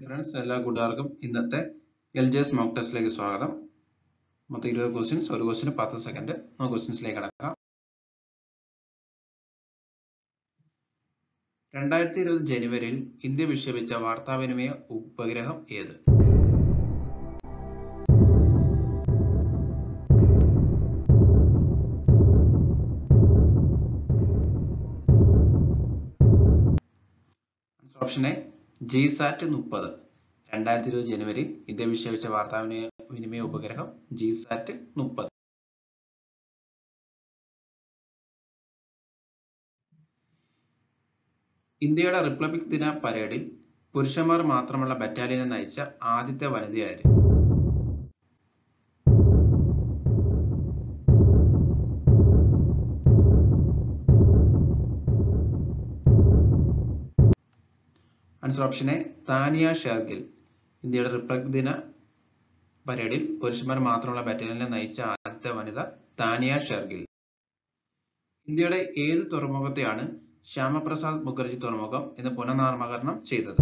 friends എല്ലാ കൂട്ടുകാർക്കും ഇന്നത്തെ എൽ ജി എസ് മോക്ക് ടെസ്റ്റിലേക്ക് സ്വാഗതം മൊത്തം ഇരുപത് ക്വസ്റ്റ്യൻസ് ഒരു ക്വസ്റ്റിന് പത്ത് സെക്കൻഡ് നമുക്ക് ക്വസ്റ്റ്യൻസിലേക്ക് കടക്കാം രണ്ടായിരത്തി ഇരുപത് ജനുവരിയിൽ ഇന്ത്യ വിക്ഷേപിച്ച വാർത്താവിനിമയ ഉപഗ്രഹം ഏത് ഓപ്ഷൻ എ ജി സാറ്റ് മുപ്പത് രണ്ടായിരത്തി ഇരുപത് ജനുവരി ഇന്ത്യ വിക്ഷേപിച്ച വാർത്താവിനിമയ വിനിമയ ഉപഗ്രഹം ജി സാറ്റ് മുപ്പത് ഇന്ത്യയുടെ റിപ്പബ്ലിക് ദിന പരേഡിൽ പുരുഷന്മാർ മാത്രമുള്ള ബറ്റാലിയനെ നയിച്ച ആദ്യത്തെ വനിതയായിരുന്നു answer option A Tania Shergill ഇന്ത്യയുടെ റിപ്പബ്ലിക് ദിന പരേഡിൽ പുരുഷന്മാർ മാത്രമുള്ള ബറ്റാലിയനെ നയിച്ച ആദ്യത്തെ വനിത താനിയ ഷെർഗിൽ ഇന്ത്യയുടെ ഏത് തുറമുഖത്തെയാണ് ശ്യാമപ്രസാദ് മുഖർജി തുറമുഖം എന്ന് പുനർനാമകരണം ചെയ്തത്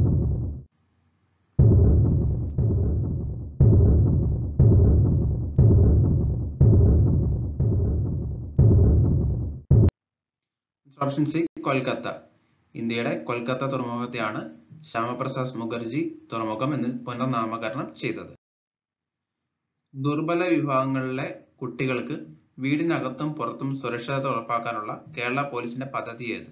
ഓപ്ഷൻ സി കൊൽക്കത്ത ഇന്ത്യയുടെ കൊൽക്കത്ത തുറമുഖത്തെയാണ് ശ്യാമപ്രസാദ് മുഖർജി തുറമുഖം എന്ന് പുനർനാമകരണം ചെയ്തത് ദുർബല വിഭാഗങ്ങളിലെ കുട്ടികൾക്ക് വീടിനകത്തും പുറത്തും സുരക്ഷിതത്വം ഉറപ്പാക്കാനുള്ള കേരള പോലീസിന്റെ പദ്ധതി ഏത്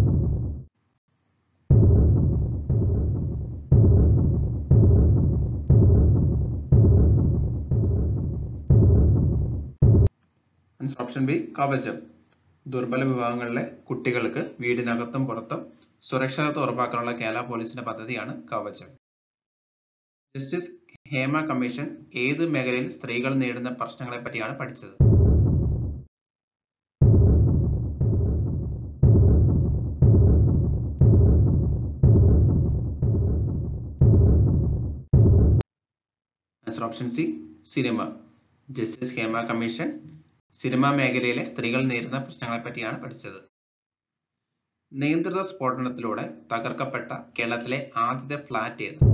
ഓപ്ഷൻ ബി കവചം ദുർബല വിഭാഗങ്ങളിലെ കുട്ടികൾക്ക് വീടിനകത്തും പുറത്തും സുരക്ഷിതത്വം ഉറപ്പാക്കാനുള്ള കേരള പോലീസിന്റെ പദ്ധതിയാണ് കവചം ജസ്റ്റിസ് ഹേമ കമ്മീഷൻ ഏത് മേഖലയിൽ സ്ത്രീകൾ നേരിടുന്ന പ്രശ്നങ്ങളെ പറ്റിയാണ് പഠിച്ചത് option C cinema justice Hema commission cinema മേഖലയിലെ സ്ത്രീകൾ നേരിടുന്ന പ്രശ്നങ്ങളെ പറ്റിയാണ് പഠിച്ചത് നിയന്ത്രിത സ്ഫോടനത്തിലൂടെ തകർക്കപ്പെട്ട കേരളത്തിലെ ആദ്യത്തെ ഫ്ലാറ്റ് ഏത്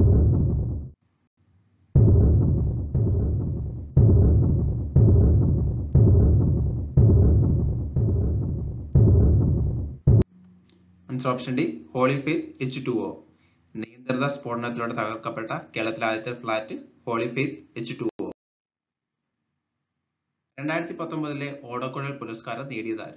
option D holy faith H two O നിയന്ത്രിത സ്ഫോടനത്തിലൂടെ തകർക്കപ്പെട്ട കേരളത്തിലെ ആദ്യത്തെ flat holy faith H two O രണ്ടായിരത്തി പത്തൊമ്പതിലെ ഓടക്കുഴൽ പുരസ്കാരം നേടിയതാര്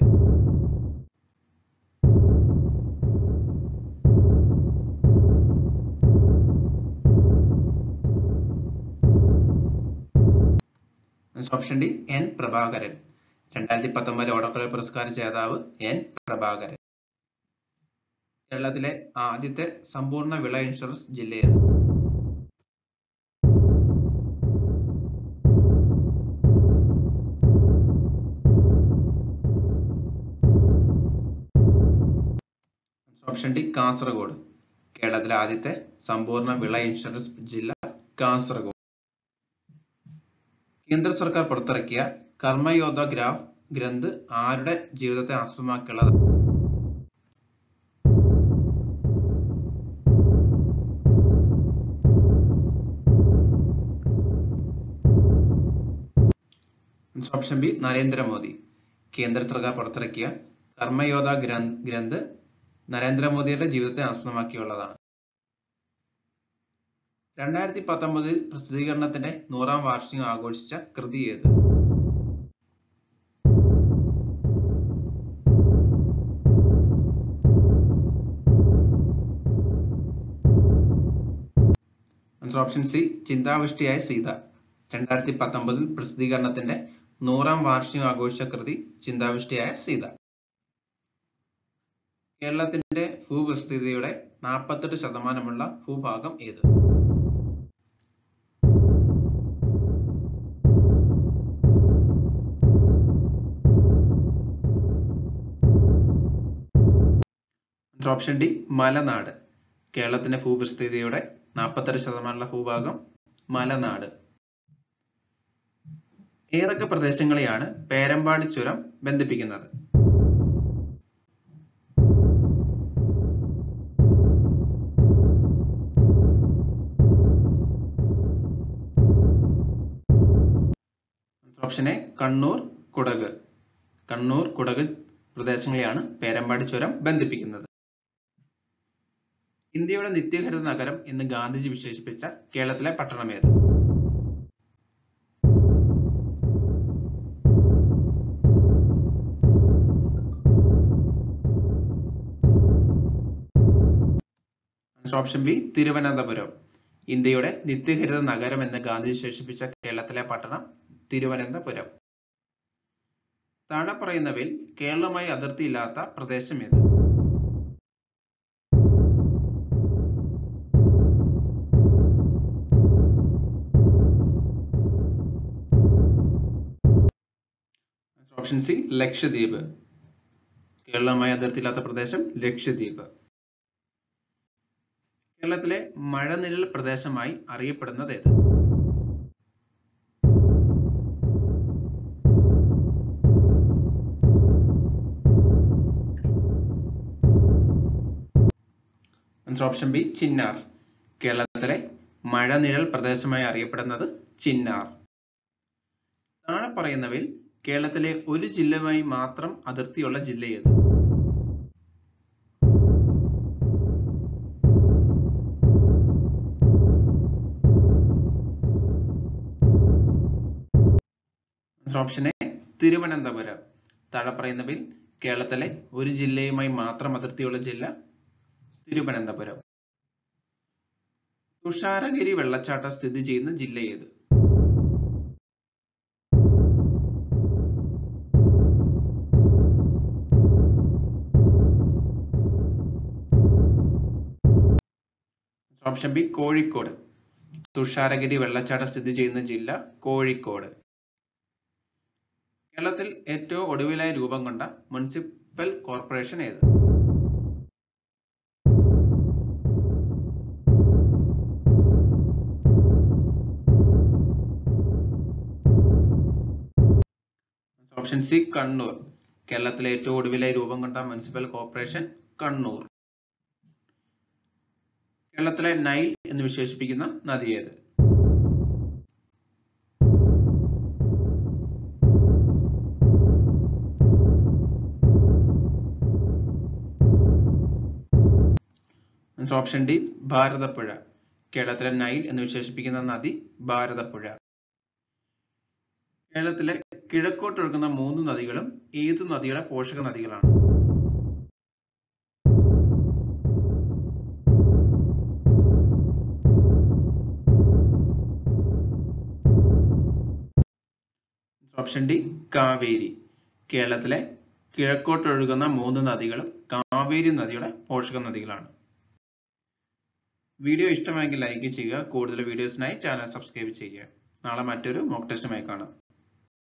ഓപ്ഷൻ ഡി എൻ പ്രഭാകരൻ രണ്ടായിരത്തി പത്തൊമ്പതിലെ ഓടക്കുഴൽ പുരസ്കാര ജേതാവ് എൻ പ്രഭാകരൻ കേരളത്തിലെ ആദ്യത്തെ സമ്പൂർണ്ണ വിള ഇൻഷുറൻസ് ജില്ലയേത് ഓപ്ഷൻ ഡി കാസർഗോഡ് കേരളത്തിലെ ആദ്യത്തെ സമ്പൂർണ്ണ വിള ഇൻഷുറൻസ് ജില്ല കാസർഗോഡ് കേന്ദ്ര സർക്കാർ പുറത്തിറക്കിയ കർമ്മയോദ്ധ ഗ്രാഫ് ഗ്രന്ഥ് ആരുടെ ജീവിതത്തെ ആസ്പദമാക്കിയുള്ളത് ഓപ്ഷൻ ബി നരേന്ദ്രമോദി കേന്ദ്ര സർക്കാർ പുറത്തിറക്കിയ കർമ്മയോദ്ധ ഗ്രന്ഥ് നരേന്ദ്രമോദിയുടെ ജീവിതത്തെ ആസ്പദമാക്കിയുള്ളതാണ് രണ്ടായിരത്തി പത്തൊമ്പതിൽ പ്രസിദ്ധീകരണത്തിന്റെ നൂറാം വാർഷികം ആഘോഷിച്ച കൃതി ഏത് ഓപ്ഷൻ സി ചിന്താവിഷ്ടിയായ സീത രണ്ടായിരത്തി പത്തൊമ്പതിൽ പ്രസിദ്ധീകരണത്തിന്റെ നൂറാം വാർഷികം ആഘോഷിച്ച കൃതി ചിന്താവിഷ്ടിയായ സീത കേരളത്തിന്റെ ഭൂവിസ്തൃതിയുടെ നാൽപ്പത്തെട്ട് ശതമാനമുള്ള ഭൂഭാഗം ഏത് ഓപ്ഷൻ ഡി മലനാട് കേരളത്തിന്റെ ഭൂവിസ്തൃതിയുടെ നാൽപ്പത്തെട്ട് ശതമാനമുള്ള ഭൂഭാഗം മലനാട് ഏതൊക്കെ പ്രദേശങ്ങളെയാണ് പേരമ്പാടി ചുരം ബന്ധിപ്പിക്കുന്നത് ഓപ്ഷൻ എ കണ്ണൂർ കുടക് കണ്ണൂർ കുടക് പ്രദേശങ്ങളെയാണ് പേരമ്പാടി ചുരം ബന്ധിപ്പിക്കുന്നത് ഇന്ത്യയുടെ നിത്യഹരിത നഗരം എന്ന് ഗാന്ധിജി വിശേഷിപ്പിച്ച കേരളത്തിലെ പട്ടണം ഏത് ഓപ്ഷൻ ബി തിരുവനന്തപുരം ഇന്ത്യയുടെ നിത്യഹരിത നഗരം എന്ന് ഗാന്ധി വിശേഷിപ്പിച്ച കേരളത്തിലെ പട്ടണം തിരുവനന്തപുരം താഴെ പറയുന്നവയിൽ കേരളവുമായി അതിർത്തിയില്ലാത്ത പ്രദേശം ഏത് ഓപ്ഷൻ സി ലക്ഷദ്വീപ് കേരളവുമായി അതിർത്തിയില്ലാത്ത പ്രദേശം ലക്ഷദ്വീപ് കേരളത്തിലെ മഴനിഴൽ പ്രദേശമായി അറിയപ്പെടുന്നത് ഏത് ഓപ്ഷൻ ബി ചിന്നാർ കേരളത്തിലെ മഴനിഴൽ പ്രദേശമായി അറിയപ്പെടുന്നത് ചിന്നാർ താഴെ പറയുന്നവയിൽ കേരളത്തിലെ ഒരു ജില്ലയുമായി മാത്രം അതിർത്തിയുള്ള ജില്ല ഏത് ഓപ്ഷൻ എ തിരുവനന്തപുരം താഴെ പറയുന്നവയിൽ കേരളത്തിലെ ഒരു ജില്ലയുമായി മാത്രം അതിർത്തിയുള്ള ജില്ല തിരുവനന്തപുരം തുഷാരഗിരി വെള്ളച്ചാട്ടം സ്ഥിതി ചെയ്യുന്ന ജില്ല ഏത് ഓപ്ഷൻ ബി കോഴിക്കോട് തുഷാരഗിരി വെള്ളച്ചാട്ടം സ്ഥിതി ചെയ്യുന്ന ജില്ല കോഴിക്കോട് കേരളത്തിൽ ഏറ്റവും ഒടുവിലായി രൂപം കൊണ്ട മുനിസിപ്പൽ കോർപ്പറേഷൻ ഏത് ഓപ്ഷൻ സി കണ്ണൂർ കേരളത്തിലെ ഏറ്റവും ഒടുവിലായി രൂപം കൊണ്ട മുനിസിപ്പൽ കോർപ്പറേഷൻ കണ്ണൂർ കേരളത്തിലെ നൈൽ എന്ന് വിശേഷിപ്പിക്കുന്ന നദി ഏത് ഓപ്ഷൻ ഡി ഭാരതപ്പുഴ കേരളത്തിലെ നൈൽ എന്ന് വിശേഷിപ്പിക്കുന്ന നദി ഭാരതപ്പുഴ കേരളത്തിലെ കിഴക്കോട്ടൊഴുകുന്ന മൂന്ന് നദികളും ഏത് നദിയുടെ പോഷക നദികളാണ് ഓപ്ഷൻ ഡി കാവേരി കേരളത്തിലെ കിഴക്കോട്ടൊഴുകുന്ന മൂന്ന് നദികളും കാവേരി നദിയുടെ പോഷക നദികളാണ് വീഡിയോ ഇഷ്ടമായെങ്കിൽ ലൈക്ക് ചെയ്യുക കൂടുതൽ വീഡിയോസിനായി ചാനൽ സബ്സ്ക്രൈബ് ചെയ്യുക നാളെ മറ്റൊരു മോക്ക് ടെസ്റ്റുമായി കാണാം